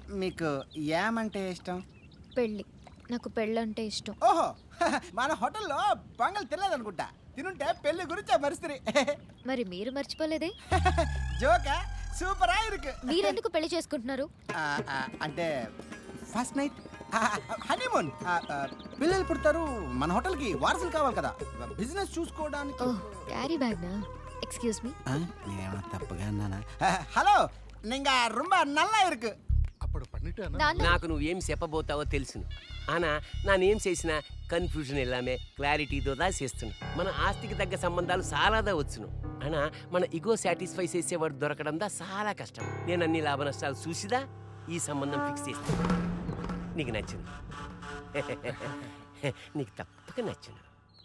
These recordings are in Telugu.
మీకు ఏమంటే ఇష్టం పెళ్ళి నాకు పెళ్ళంటే ఇష్టం ఓహో మన హోటల్లో పొంగల్ తినలేదనుకుంటా తినుంటే పెళ్లి గురించి మరిస్త్రీ మరి మీరు మర్చిపోలేదే జోక సూపరా ఇருக்கு మీరెందుకు పెళ్లి చేసుకుంటున్నారు ఆ, ఆ, అంటే ఫస్ట్ నైట్ హనీమూన్ పిల్లలు పుడతారు మన హోటల్కి వారసులు కావాలి కదా బిజినెస్ చూసుకోవడానికి ఓ క్యారీ బ్యాగ్ నా ఎక్స్క్యూజ్ మీ ఆ, నేనేమన్నా తప్పుగా అన్నానా ఆ, హలో நீங்க ரொம்ப நல்லா இருக்கு అప్పుడు పన్నిட்டு అన్న నాన్న నాకు నువ్వేం చెప్పబోతావో తెలుసును ఆనా నానేం చేసినా కన్ఫ్యూజన్ ఇల్లామే క్లారిటీతో దా చేస్తున్నా మన ఆస్తికి తగ్గ సంబంధాలు చాలాదా వచ్చును అనా మన ఇగో సాటిస్ఫై చేసేవాడు దొరకడం దా చాలా కష్టం నేను అన్ని లాభ నష్టాలు చూసిదా ఈ సంబంధం ఫిక్స్ చేస్తాను నీకు నచ్చింది నీకు తప్పక నచ్చును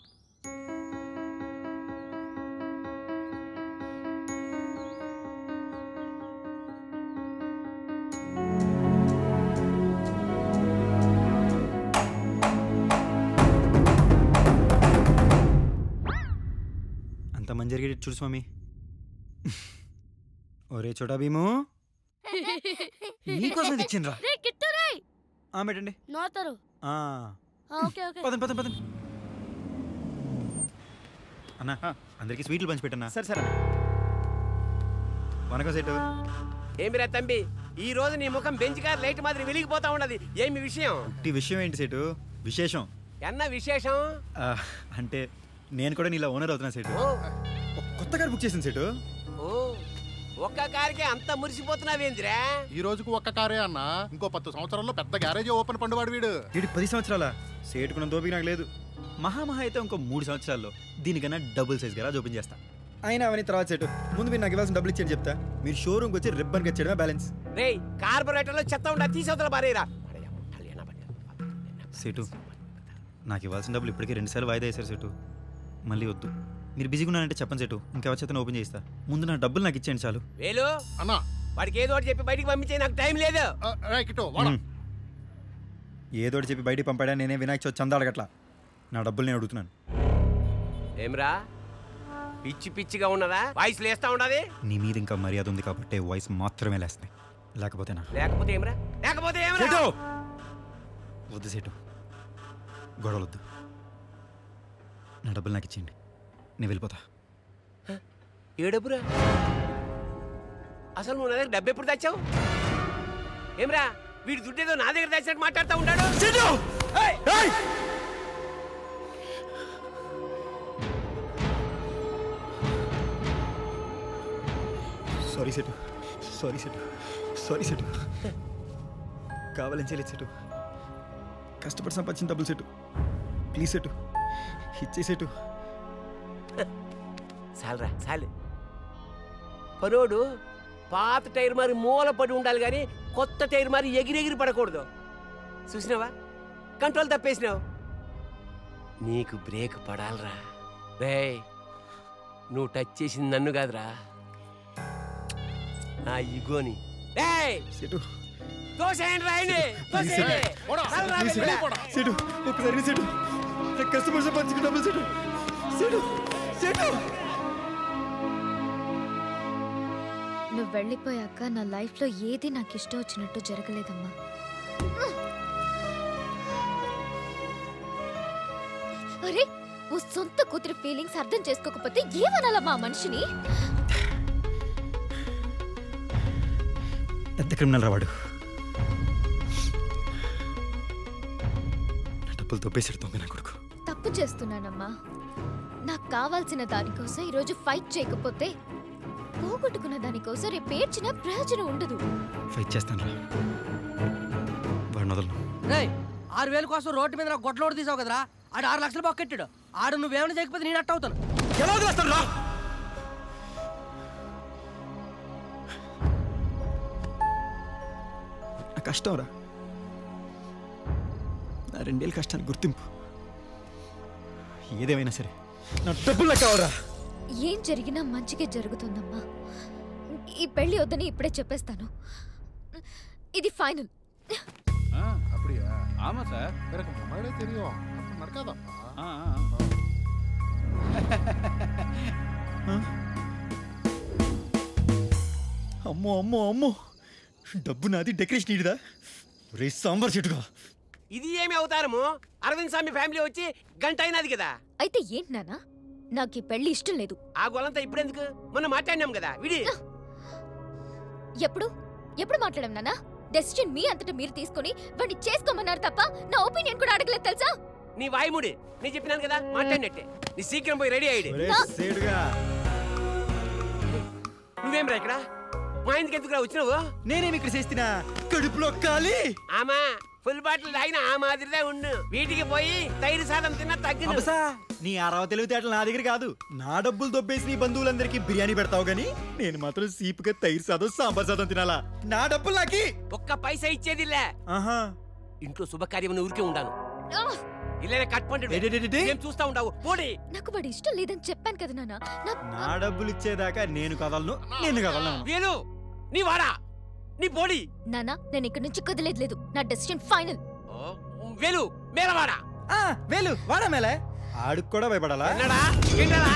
అంత మంచి జరిగేది చూడు స్వామి ఒరే చోటా భీము నీకోసం తెచ్చిండ్రా రే కిట్టు రే ఆ పెట్టండి నోతరు ఆ, ఓకే ఓకే పదండి పదండి పదండి అన్నా అందరికి స్వీట్లు పంచి పెట్టన్నా సరే సరే వనకం సెట్ ఏమిరా తంబి ఈ రోజు నీ ముఖం బెంచ్ కార్ లైట్ మాదిరి వెలిగిపోతా ఉన్నది ఏమి విషయం ఈ విషయం ఏంటి సెటు విశేషం ఎన్న విశేషం ఆ, అంటే నేను కూడా నీలా ఓనర్ అవుతున్నా సెటు ఓ ఒక కొత్త కారు బుక్ చేసింది సెటు ఓ ఒక్క కారుకే అంత మురిసిపోతున్నావేంద్రా ఈ రోజుకు ఒక్క కారే అన్న ఇంకో పత్తు సంవత్సరాల్లో పెద్ద గ్యారేజ్ ఓపెన్ పండువాడు వీడు వీడి పది సంవత్సరాల సేటుకున్న దోపిక నాకు లేదు మహా మహా అయితే ఇంకో మూడు సంవత్సరాల్లో దీనికన్నా డబుల్ సైజ్ గరాజ్ ఓపెన్ చేస్తా అయినా అవన్నీ తర్వాత సెట్ ముందు మీరు నాకు ఇవ్వాల్సిన డబ్బులు ఇచ్చేయండి చెప్తా మీరు షోరూమ్కి వచ్చి రిబ్బన్కి వచ్చేయడమే బ్యాలెన్స్ రేయ్ కార్పొరేటర్లో చెత్త ఉండ తీసవతల బారేరా సెటు నాకు ఇవ్వాల్సిన డబ్బులు ఇప్పటికే రెండుసార్లు వాయిదా వేశారు సెటు మళ్ళీ వద్దు మీరు బిజీగా ఉన్నారంటే చెప్పండి సెటు ఇంకా వచ్చేతను ఓపెన్ చేస్తా ముందు నా డబ్బులు నాకు ఇచ్చేయండి చాలు వేలు అన్న వాడికి ఏదో ఒకటి చెప్పి బయటికి పంపించే నాకు టైం లేదు ఆ, రే కిట్టు వాడా మ్మ్. ఏదోటి చెప్పి బయటికి పంపాడా నేనే వినాయక చవితి చందా అడగట్లా నా డబ్బులు నేను అడుగుతున్నాను ఏమ్రా పిచ్చి పిచ్చిగా ఉన్నదా వాయిస్ లేస్తా ఉన్నది నీ మీద ఇంకా మర్యాద ఉంది కాబట్టి వాయిస్ మాత్రమే లేస్తాయి లేకపోతే నా లేకపోతే ఏమ్రా లేకపోతే ఏమ్రా సెటు వద్దు సెటు గొడవలు వద్దు నా డబ్బులు నాకు ఇచ్చేయండి నేను వెళ్ళిపోతా ఏడపురా అసలు నువ్వు నా దగ్గర డబ్బు ఎప్పుడు తెచ్చావు ఏమ్రా వీడి దుడ్డేదో నా దగ్గర తెచ్చినట్టు మాట్లాడుతూ ఉంటాడు ఏయ్! సారీ సెటు సారీ సెటు సారీ సెటు కావాలని చేయలేదు సెటు కష్టపడి సంపాదించిన డబ్బులు సెటు ప్లీజ్ సెటు ఇచ్చే సెటు చాలరా చాలు పరోడు పాత టైర్ మరి మూల పడి ఉండాలి కానీ కొత్త టైర్ మరి ఎగిరెగిరి పడకూడదు చూసినావా కంట్రోల్ తప్పేసినావు నీకు బ్రేక్ పడాలరా రే నువ్వు టచ్ చేసింది నన్ను కాదురా నా ఇగోని రేయ్ సెటు తోసేయండి రాయండి తోసేయండి పోడా, చాలరా, ప్లీజ్ వెళ్ళిరా. సెటు సెటు ఒక్కసారి సెటు నాకు కష్టపడి సంపాదించిన డబ్బులు సెటు సెటు సెటు నువ్వు వెళ్ళిపోయాక నా లైఫ్లో ఏది నాకు ఇష్టం వచ్చినట్టు జరగలేదమ్మా అరే ఓ సొంత కూతురి ఫీలింగ్స్ అర్థం చేసుకోకపోతే ఏమనాలమ్మా ఆ మనిషిని పెద్ద క్రిమినల్ రావాడు నా డబ్బులు తొప్పేసాడు దొంగ నా కొడుకు తప్పు చేస్తున్నానమ్మా నాకు కావాల్సిన దానికోసం ఈరోజు ఫైట్ చేయకపోతే పోగొట్టుకున్న దానికోసం రేపు ఏడ్చిన ప్రయోజనం ఉండదు ఫైట్ చేస్తాను రా వాడిని వదలను రేయ్ ఆరు వేల కోసం రోడ్డు మీద నాకు గొడ్లోడు తీసావు కదరా ఆడు ఆరు లక్షలు పక్కెట్టాడు ఆడు నువ్వేమైనా చేయకపోతే నేను అట్ట అవుతాను ఎలా వదిలేస్తాను రా నా కష్టం రా నా రెండేళ్ళ కష్టానికి గుర్తింపు ఏదేమైనా సరే నా డబ్బులు నాకు కావరా ఏం జరిగినా మంచిగా జరుగుతుందమ్మా ఈ పెళ్లి వద్దని ఇప్పుడే చెప్పేస్తాను ఇది ఫైనల్ ఆ, அப்படியா ஆமா சார் எனக்கு முன்னாடியே தெரியும் அப்ப நடக்காதப்பா అమ్మో అమ్మో అమ్మో డబ్బు నాది డెకరేషన్ ఇడిదా రే సాంబార్ చెట్టుగా ఇది ఏమి అవతారము అరవింద్ స్వామి ఫ్యామిలీ వచ్చి గంట అయినది కదా అయితే ఏంటి నాన్న నాకు ఈ పెళ్లి ఇష్టం లేదు ఆ గోలంతా ఇప్పుడెందుకు మొన్న మాట్లాడినాం కదా విడి ఎప్పుడు ఎప్పుడు మాట్లాడాం నాన్న డెసిషన్ మీ అంతటా మీరు తీసుకొని వాడిని చేసుకోమన్నారు తప్ప నా ఒపీనియన్ కూడా అడగలేదు తెలుసా నీ వాయిముడి నేను చెప్పినాను కదా మాట్లాడినట్టే నీ శీఘ్రం పోయి రెడీ అయ్యి ఒరే సేటుగా నువ్వేం రా ఇక్కడ మా ఇంటికి ఎందుకు వచ్చినావు నేనేమి ఇక్కడ చేస్తున్నా కడుపులో కాలి ఆమా ఫుల్ బాటిల్ తాగిన ఆ మాదిరిదే ఉండు వీటికి పోయి తైరు సాదం తిన్నా తగ్గిన అబ్బసా నీ అరవ తెలివితేటలు నా దగ్గర కాదు నా డబ్బులు దొబ్బేసి నీ బంధువులందరికీ బిర్యానీ పెడతావు గానీ నేను మాత్రం సీపుగా తైరు సాదం సాంబార్ సాదం తినాలా నా డబ్బులు నాకి ఒక్క పైసా ఇచ్చేదిలే ఆహా ఇంట్లో శుభకార్యం ఊరికే ఉండాను ఆ, ఇల్లే కట్ ఏంటేంటేంటి? ఏం చూస్తా ఉండవు పోడి నాకు వాడి ఇష్టం లేదని చెప్పాను కదా నాన్న నా- నా డబ్బులు ఇచ్చేదాకా నేను కదలను నేను కదలను వేలు నీ వాడా నీ పోడి నాన్న నేను ఇక్కడి నుంచి కదిలేదు లేదు నా డెసిషన్ ఫైనల్ వేలు మేరవాడా ఆ, వేలు వాడా మేలే ఆడికి కూడా భయపడాలా ఎన్నడా ఏంటడా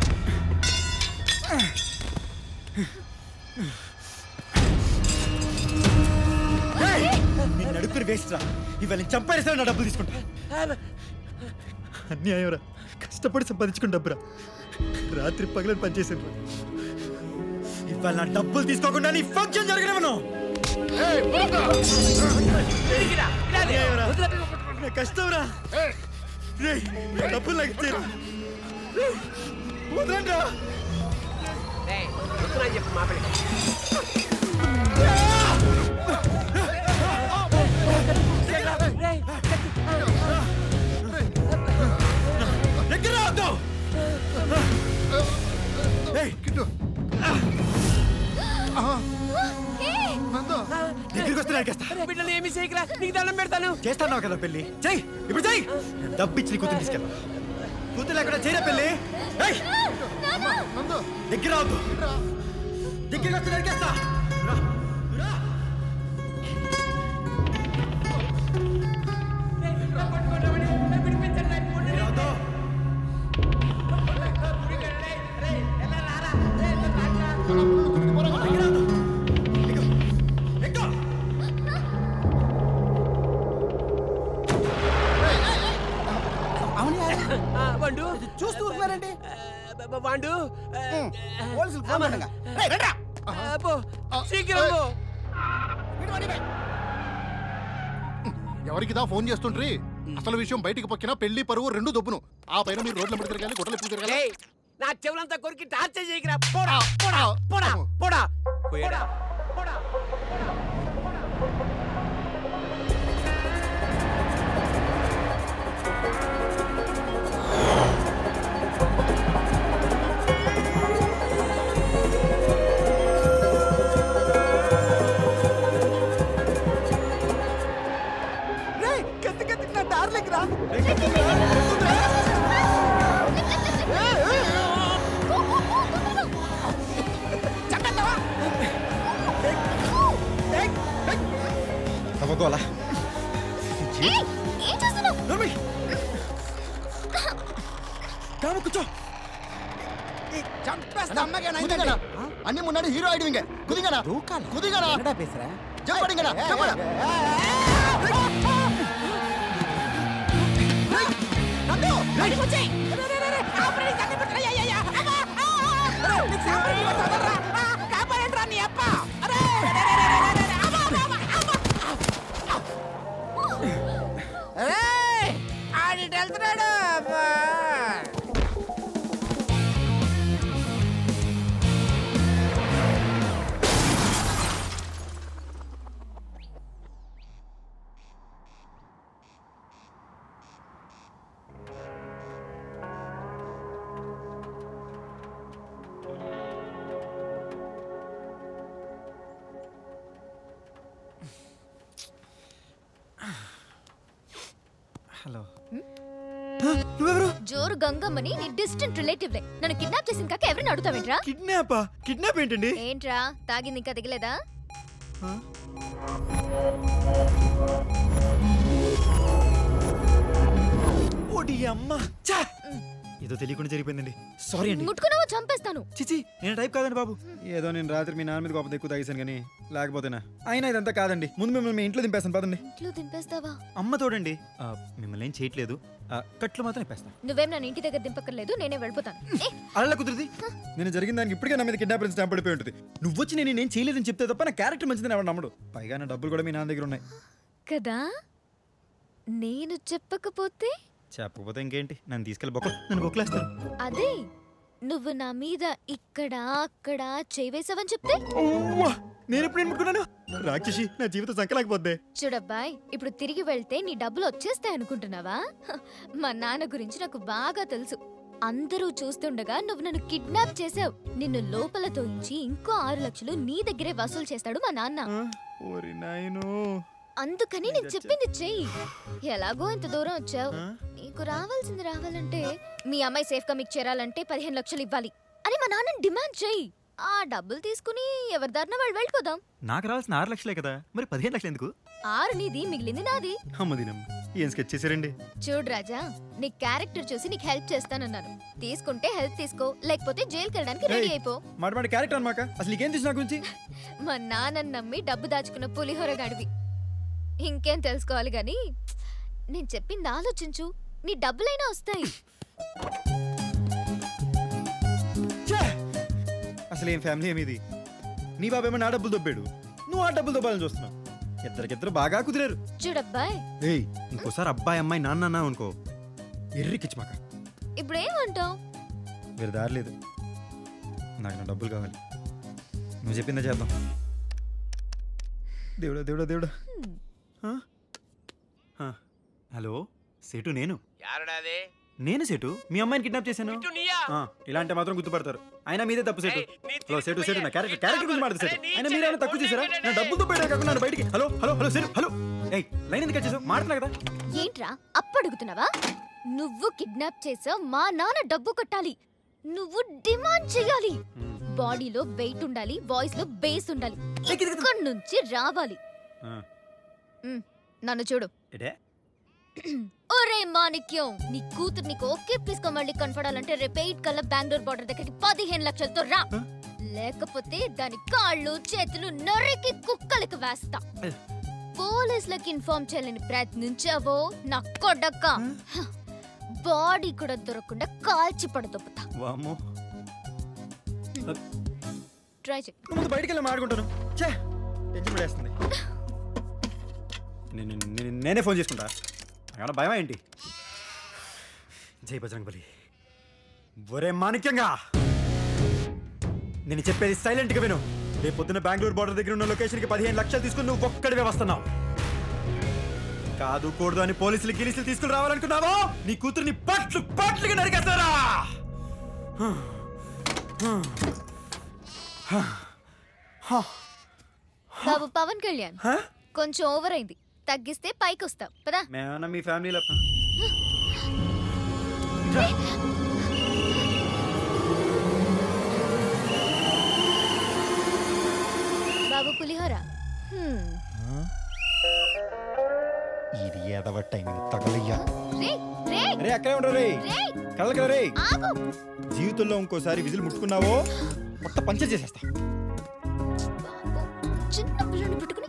నిన్ను అడుగుతున్న వేస్ట్ రా ఇవాళ నేను చంపేస్తాను నా డబ్బులు తీసుకుంటా అన్యాయం రా కష్టపడి సంపాదించుకున్న డబ్బురా రాత్రి పగలని పనిచేసాను రా ఇవాళ నా డబ్బులు తీసుకోకుండా నీ ఫంక్షన్ జరగనివ్వను ఇదిగిరా, ఇలాగే. అన్యాయం రా నా కష్టం రా రేయ్, నా డబ్బులు నాకు ఇచ్చేరా వదలండి రా ఏయ్, వస్తున్నా అని చెప్పు మా పిల్లకి. రేయ్, దగ్గర రావద్దు ఏయ్, దగ్గరికి వస్తే నరికేస్తా బిడ్డలు ఏమి చేయకరా నీకు దండం పెడతాను చేస్తాన్నావు కదా పెళ్లి చెయ్యి ఇప్పుడు చెయ్యి డబ్బు ఇచ్చి నీ కూతురు తీసుకెళ్ళా కూతురు ఎక్కడ చేయరా పెళ్లి ఏయ్! దగ్గర రావద్దు దగ్గరికి వస్తే నరికేస్తా రా, రా. రావద్దు. దగ్గర రావద్దు. ఎక్కు. ఎక్కు. అవును ఆ, వండు చూస్తూ ఊరుకున్నారండి ఆ, బ- బ- వాండు ఆ, పోలీసులు ఫోన్ కొట్టంగా. రేయ్, రండ్రా. ఆ, పో శీఘ్రం పో ఎవరికిదా ఫోన్ చేస్తుండ్రి అసలు విషయం బయటికి పక్కిన పెళ్లి పరువు రెండు దొబ్బును ఆ పైన మీరు రోడ్ల మీద తిరగాలి గొడవలు ఎప్పుడు తిరగాలి ఏయ్, నా చెవులంతా కొరికి టార్చర్ చేయకరా పోడా పోడా పోడా పోడా పోడా పోడా రేయ్, కత్తి కత్తి నా డార్లింగ్ రా అవ్వగోలా ఏయ్, ఏం చేస్తున్నావు నోర్మి కాము కూర్చో చంపేస్తా అమ్మగా కుదిగనా అన్ని మున్నాడు హీరో ఆడివింగ కుదిగనా కుదిగనా என்னடா பேசுற చెప్పడిగనా చెప్పడా హలో నువ్వెవరు జోరు గంగమ్మని నీ డిస్టెంట్ రిలేటివ్లే నన్ను కిడ్నాప్ చేసిన కాక ఎవరిని అడుగుతావేంట్రా కిడ్నాపా కిడ్నాప్ ఏంటండి ఏంట్రా తాగింది ఇంకా దిగలేదా ఓడి అమ్మ ఛా! ఏదో తెలియకుండా జరిగిపోయిందండి సారీ అండి ముట్టుకున్నావో చంపేస్తాను చిచి నేను టైప్ కాదండి బాబు ఏదో నేను రాత్రి మీ నాన్న మీద కోపం ఎక్కువ తాగేశాను కానీ లేకపోతేనా అయినా ఇదంతా కాదండి ముందు మిమ్మల్ని మీ ఇంట్లో దింపేస్తాను పదండి ఇంట్లో దింపేస్తావా అమ్మ తోడండి ఆ, మిమ్మల్ని ఏం చేయట్లేదు ఆ, కట్లు మాత్రం ఇప్పేస్తాను నువ్వేం నన్ను ఇంటి దగ్గర దింపక్కర్లేదు నేనే వెళ్ళిపోతాను ఏ, అలా కుదిరిది నేను జరిగిన దానికి ఇప్పటికే నా మీద కిడ్నాపర్ స్టాంప్ పడిపోయి ఉంటుంది నువ్వు వచ్చి నేను నేను చేయలేదని చెప్తే తప్ప నా క్యారెక్టర్ మంచిదని ఎవరు నమ్మడు పైగా నా డబ్బులు కూడా మీ నాన్న దగ్గర ఉన్నాయి కదా నేను చెప్పకపోతే చెప్పకపోతే ఇంకేంటి నన్ను తీసుకెళ్ళి బొక్క నన్ను బొక్కలేస్తాను అదే నువ్వు నా మీద ఇక్కడ అక్కడ చేవేసావని చెప్తే నేను ఎప్పుడు ఏమనుకున్నాను రాక్షసి నా జీవితం సంకలాకపోద్దే చూడబ్బాయ్ ఇప్పుడు తిరిగి వెళ్తే నీ డబ్బులు వచ్చేస్తాయి అనుకుంటున్నావా హ, మా నాన్న గురించి నాకు బాగా తెలుసు అందరూ చూస్తుండగా నువ్వు నన్ను కిడ్నాప్ చేసావు నిన్ను లోపల తోయించి ఇంకో ఆరు లక్షలు నీ దగ్గరే వసూలు చేస్తాడు మా నాన్న ఓరి నాయను అందుకని నేను చెప్పింది చెయ్యి ఎలాగో ఇంత దూరం వచ్చావు నీకు రావాల్సింది రావాలంటే మీ అమ్మాయి సేఫ్ గా మీకు చేరాలంటే పదిహేను లక్షలు ఇవ్వాలి అని మా నాన్న డిమాండ్ చెయ్యి ఆ డబ్బులు తీసుకుని ఎవరి దారిన వాళ్ళు వెళ్ళిపోదాం నాకు రావాల్సిన ఆరు లక్షలే కదా మరి పదిహేను లక్షలు ఎందుకు ఆరు నీది మిగిలింది నాది అమ్మ దినం ఏం స్కెచ్ చేశారండి చూడు రాజా నీ క్యారెక్టర్ చూసి నీకు హెల్ప్ చేస్తానన్నాను తీసుకుంటే హెల్ప్ తీసుకో లేకపోతే జైలుకి వెళ్ళడానికి రెడీ ఏయ్. అయిపో మాట మాట క్యారెక్టర్ అనమాక అసలు నీకేం తెలుసు నా గురించి మా నాన్న నమ్మి డబ్బు దాచుకున్న పులిహోర గడివి ఇంకేం తెలుసుకోవాలి గాని నేను చెప్పింది ఆలోచించు నీ డబ్బులైనా వస్తాయి ఛే! అసలు ఏం ఫ్యామిలీ ఏమిది నీ బాబేమో నా డబ్బులు దొబ్బాడు నువ్వు ఆ డబ్బులు దొబ్బాలని చూస్తున్నావు ఇద్దరికిద్దరు బాగా కుదిరారు చూడబ్బాయ్ ఏయ్ ఇంకోసారి అబ్బాయి అమ్మాయి నాన్న అన్నా అనుకో ఎర్రికిచ్చిమాక ఇప్పుడు ఏమంటావు వేరే దారి లేదు నాకు నా డబ్బులు కావాలి నువ్వు చెప్పిందే చేద్దాం దేవుడా దేవుడా దేవుడా ఆ? ఆ, హలో సేటు నేను యారడాదే నేను సేటు మీ అమ్మాయిని కిడ్నాప్ చేశాను ఇటు నీయా? ఆ, ఇలాంటి మాత్రం గుర్తుపడతారు అయినా మీదే తప్పు సేటు ఏయ్, నీ హలో సేటు సేటు నా క్యారెక్టర్ క్యారెక్టర్ గురించి మాట్లాడు సేటు అరే, నీ అయినా మీరేమైనా తక్కువ చెల్లె, చేశారా ఉండే, నా డబ్బులతో పోయడా కాకుండా నన్ను బయటికి హలో హలో హలో సేటు హలో ఏయ్ లైన్ ఎందుకు కట్ చేసావు మాట్లాడుతున్నా కదా ఏంట్రా అప్పడుగుతున్నావా నువ్వు కిడ్నాప్ చేసావు మా నాన్న డబ్బు కట్టాలి నువ్వు డిమాండ్ చేయాలి బాడీలో వెయిట్ ఉండాలి వాయిస్ లో బేస్ ఉండాలి ఇక్కడి నుంచి రావాలి ఆ, ఉమ్, నన్ను చూడు ఎడే ఒరే మాణిక్యం నీ కూతురు నీకు ఓకే ప్లీజ్ మళ్ళీ కనపడాలంటే రేపు ఎయిట్ కల్లా బెంగళూరు బార్డర్ దగ్గరికి పదిహేను లక్షలతో రా హ? లేకపోతే దాని కాళ్ళు చేతులు నరికి కుక్కలకు వేస్తా ఏ. పోలీసులకు ఇన్ఫార్మ్ చేయాలని ప్రయత్నించావో నా కొడక బాడీ కూడా దొరకకుండా కాల్చి పడదొబ్బుతా వామ్మో ట్రై చేయి నువ్వు ముందు బయటికి వెళ్ళి మాట్లాడుకుంటాను చే టెన్షన్ పడేస్తుంది నేను నేను- నేనే ఫోన్ చేసుకుంటా అక్కడ భయమా ఏంటి జై బజరంగ్ బలి ఒరే మాణిక్యంగా నేను చెప్పేది సైలెంట్గా విను రేపు పొద్దున్న బెంగళూరు బార్డర్ దగ్గర ఉన్న లొకేషన్కి పదిహేను లక్షలు తీసుకుని నువ్వు ఒక్కడివే వస్తున్నావు కాదు కూడదు అని పోలీసులు గిలీసులు తీసుకుని రావాలనుకున్నావో నీ కూతుర్ని పట్లు పట్లుగా నరికేస్తారా బాబు పవన్ కళ్యాణ్ హ? కొంచెం ఓవర్ అయింది తగ్గిస్తే పైకి వస్తాం పదా మేమన్నా మీ ఫ్యామిలీలో బాబు పులిహోర హ్మ్. ఇది ఎదవ టైమింగ్ తగలయ్యా రే రే రే అక్కడే ఉండరు రే రే కళ్ళకి రే ఆగు జీవితంలో ఇంకోసారి విజిల్ ముట్టుకున్నావో మొత్తం పంచర్ చేసేస్తా బాబు, చిన్న పిల్లని పట్టుకుని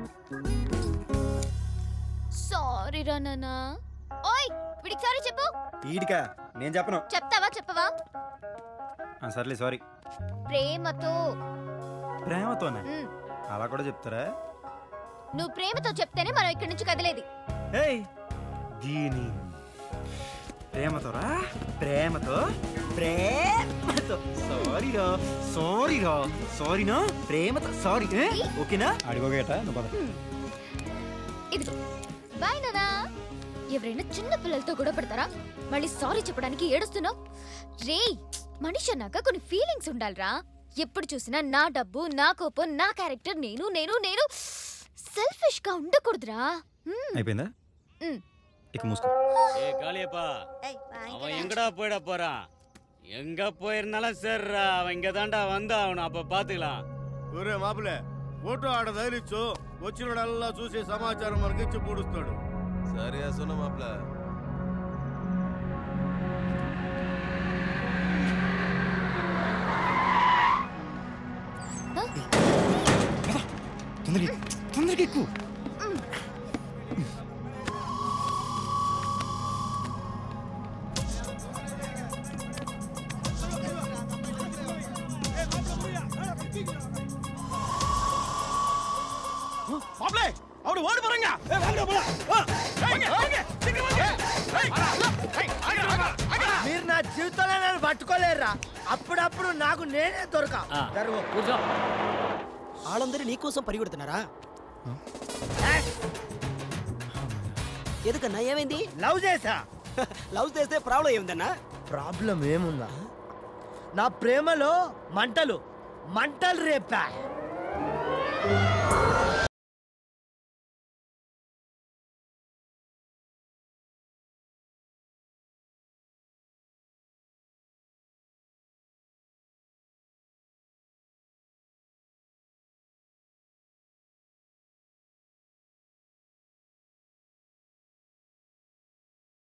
సారీ రా నాన్నా ఓయ్ వీడికి సారీ చెప్పు ఈడికా నేను చెప్పను చెప్తావా చెప్పవా ఆ, సర్లే సారీ ప్రేమతో ప్రేమతోనే ఉమ్, అలా కూడా చెప్తారా నువ్వు ప్రేమతో చెప్తేనే మనం ఇక్కడి నుంచి కదిలేది ఏయ్ దీని ప్రేమతోరా ప్రేమతో ప్రేమతో సారీరా సారీరా సారీనా ప్రేమతో సారీ ఓకేనా అడిగోగేట ఇదిగో బాయ్ నానా ఎవరైనా చిన్న పిల్లలతో గొడవ పడతారా మళ్ళీ సారీ చెప్పడానికి ఏడుస్తున్నావు రే మనిషి అన్నాక కొన్ని ఫీలింగ్స్ ఉండాలిరా ఎప్పుడు చూసినా నా డబ్బు నా కోపం నా క్యారెక్టర్ నేను నేను నేను సెల్ఫిష్ గా ఉండకూడదురా మ్మ్. అయిపోయిందా మ్. ఇక మూసుకో ஏ காளியப்பா அவன் எங்கடா போயிட போறான் எங்க போயிருந்தாலும் சரிடா அவன் இங்க தாண்டா வந்தா அவனை அப்ப பாத்துக்கலாம் ఒరే మాపులే ఫోటో ఆడ తగిలిచ్చు వచ్చినోడల్లా చూసి సమాచారం మనకి ఇచ్చి పూడుస్తాడు సరే సున్న మాపుల తొందరగా తొందరగా ఎక్కువ అవును ఓడి పరంగా మీరు నా జీవితంలో నన్ను పట్టుకోలేరురా అప్పుడప్పుడు నాకు నేనే దొరక జరుగు కూర్చో వాళ్ళందరూ నీకోసం పరిగెడుతున్నారా ఎందుకన్నా ఏమైంది లవ్ చేసా లవ్ చేస్తే ప్రాబ్లం ఏముందన్నా ప్రాబ్లం ఏముందా నా ప్రేమలో మంటలు మంటలు రేపా